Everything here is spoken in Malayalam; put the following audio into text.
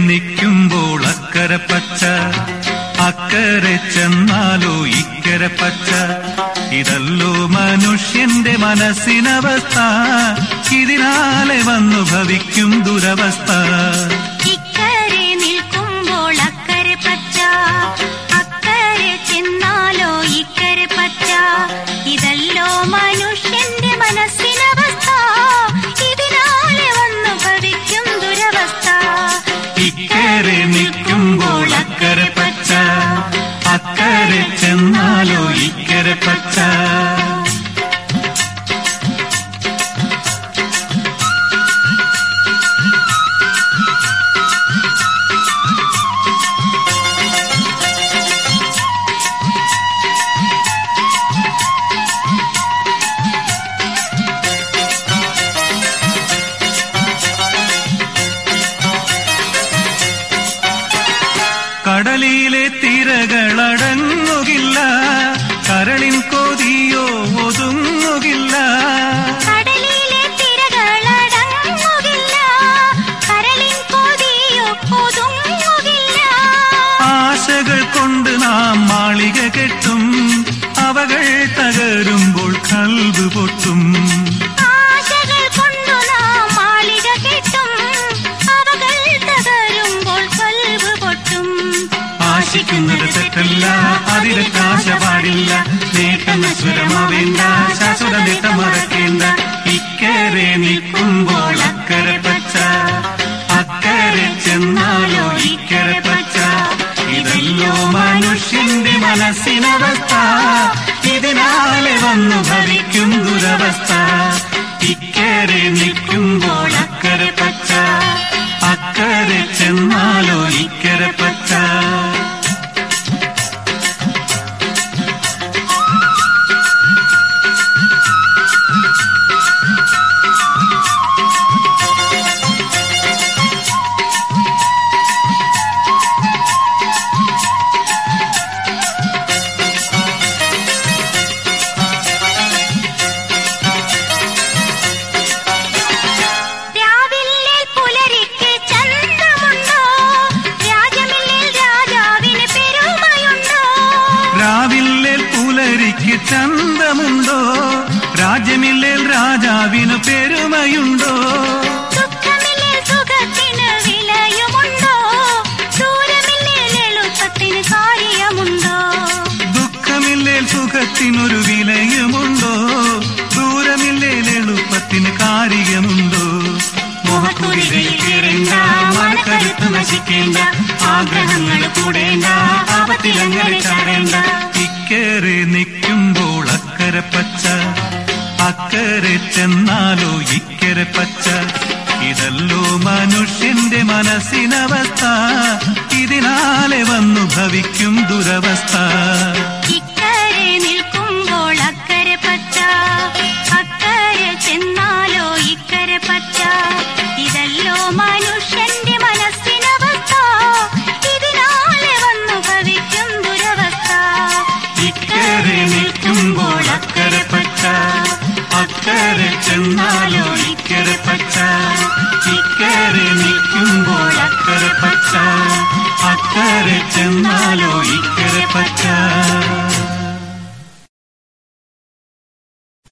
നിൽക്കുമ്പോൾ അക്കരെ പച്ച അക്കരെ ചെന്നാലോ ഇക്കരെ പച്ച ഇതല്ലോ മനുഷ്യന്റെ മനസ്സിനവസ്ഥ ഇതിനാലെ വന്നു ഭവിക്കും ദുരവസ്ഥ ഇക്കരെ നിൽക്കുമ്പോൾ അക്കരെ പച്ച അക്കരെ ചെന്നാലോ ഇക്കരെ പച്ച ഇതല്ലോ മനുഷ്യന്റെ മനസ്സിനവസ്ഥ ഇതിനാലെ വന്നു ഭവിക്കും ദുരവസ്ഥ ഇക്കരെ നിൽക്കുമ്പോൾ അക്കരെ പച്ച അക്കരെ ചെന്നാലോ ഇക്കരെ പച്ച കടലിലെ തിരകളടങ്ങുകില്ല കരളിൻ കൊതിയോ ഒതുങ്ങുകില്ല കടലിലെ തിരകളടങ്ങുകില്ല കരളിൻ കൊതിയോ ഒതുങ്ങുകില്ല ആശകൾ കൊണ്ട് നാം മാളിക കെട്ടും അവകൾ തകരുമ്പോൾ കൽബ് പൊട്ടും ആശകൾ കൊണ്ടു നാം മാളിക കെട്ടും അവകൾ തകരുമ്പോൾ കൽവ് പൊട്ടും ആശിക്കുന്നത് തെറ്റല്ല അതിലെ കാശ പാടില്ല നേട്ടം സ്വരമാവേണ്ട ശാശ്വത നേട്ടം മറക്കേണ്ട ഇക്കരെ നിൽക്കുമ്പോൾ അക്കരെ പച്ച അക്കരെ ചെന്നാലോ ഇക്കരെ പച്ച ഇതല്ലോ മനുഷ്യന്റെ മനസ്സിനവസ്ഥ ഇതിനാലെ വന്നു ഭവിക്കും ദുരവസ്ഥ ഇക്കരെ നിൽക്കുമ്പോൾ അക്കരെ പച്ച അക്കരെ ചെന്നാലോ ഇക്കരെ പച്ച രാവിലെ പുലരിക്ക് ചന്തമുണ്ടോ രാജമില്ലിൽ രാജാവിന് പെരുമയുണ്ടോ രാവിലെ പുലരിക്ക് ചന്തമുണ്ടോ രാജ്യമില്ലേൽ രാജാവിന് പെരുമയുണ്ടോ ദുഃഖമില്ലിൽ സുഖത്തിന് വിലയുമുണ്ടോ ദൂരമില്ലിൽ എളുപ്പത്തിന് കാര്യമുണ്ടോ ദുഃഖമില്ലേൽ സുഖത്തിനൊരു വിലയുമുണ്ടോ ദൂരമില്ലേൽ എളുപ്പത്തിന് കാര്യമുണ്ടോ മോഹക്കുരികയിൽ കയറേണ്ട മനക്കരുത്ത് നശിക്കേണ്ട ആഗ്രഹങ്ങൾ കൂടേണ്ട ആപത്തിലങ്ങനെ ചാടേണ്ട ഇക്കരെ നിൽക്കുമ്പോൾ അക്കരെ പച്ച അക്കരെ ചെന്നാലോ ഇക്കരെ പച്ച ഇതല്ലോ മനുഷ്യന്റെ മനസ്സിനവസ്ഥ ഇതിനാലെ വന്നു ഭവിക്കും ദുരവസ്ഥ ഇക്കരെ നിൽക്കുമ്പോൾ അക്കരെ പച്ച അക്കരെ ചെന്നാലോ ഇക്കരെ പച്ച ഇതല്ലോ മനുഷ്യന്റെ മനസ്സിനവസ്ഥ ഇതിനാലെ വന്നു ഭവിക്കും ദുരവസ്ഥ ഇക്കരെ നിൽക്കുമ്പോൾ അക്കരെ പച്ച അക്കരെ ചെന്നാലോ ഇക്കരെ പച്ച ഇക്കരെ നിൽക്കുമ്പോൾ അക്കരെ പച്ച അക്കരെ ചെന്നാലോ ഇക്കരെ പച്ച